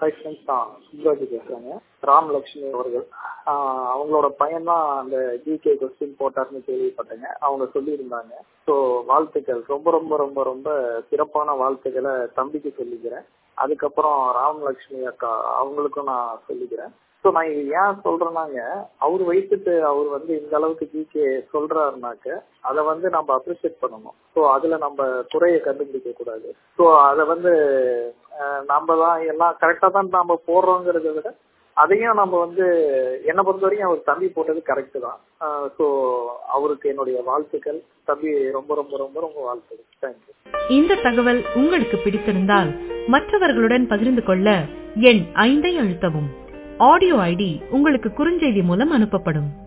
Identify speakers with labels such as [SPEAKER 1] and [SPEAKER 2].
[SPEAKER 1] hi friends நான் சுப்ராஜ் பேசுறேங்க ராமலட்சுமி அவர்கள் ஆஹ் அவங்களோட பையன் தான் அந்த ஜிகே கொஸ்டின் போட்டார்னு கேள்விப்பட்டேங்க அவங்க சொல்லியிருந்தாங்க ஸோ வாழ்த்துக்கள் ரொம்ப ரொம்ப ரொம்ப ரொம்ப சிறப்பான வாழ்த்துக்களை தம்பிக்கு சொல்லிக்கிறேன் அதுக்கப்புறம் ராமலட்சுமி அக்கா அவங்களுக்கும் நான் சொல்லிக்கிறேன் ஸோ நான் இது ஏன் சொல்றேன்னாங்க அவர் வயசுக்கு அவர் வந்து இந்த அளவுக்கு ஜிகே சொல்றாருனாக்க அதை வந்து நம்ம அப்ரிஷியேட் பண்ணணும் ஸோ அதுல நம்ம குறைய கண்டுபிடிக்க கூடாது ஸோ அதை வந்து அஹ், நம்ம தான் எல்லாம் கரெக்டா தான் நம்ம போடுறோங்கிறத விட அதையும் நம்ம வந்து என்னை பொறுத்த வரைக்கும் அவர் தம்பி போட்டது கரெக்ட் தான் ஸோ அவருக்கு என்னுடைய வாழ்த்துக்கள் தம்பி ரொம்ப ரொம்ப ரொம்ப ரொம்ப வாழ்த்துக்கள் தேங்க்யூ
[SPEAKER 2] இந்த தகவல் உங்களுக்கு பிடித்திருந்தால் மற்றவர்களுடன் பகிர்ந்து கொள்ள எண் ஐந்தை அழுத்தவும் ஆடியோ ஐடி உங்களுக்கு குறுஞ்செய்தி மூலம் அனுப்பப்படும்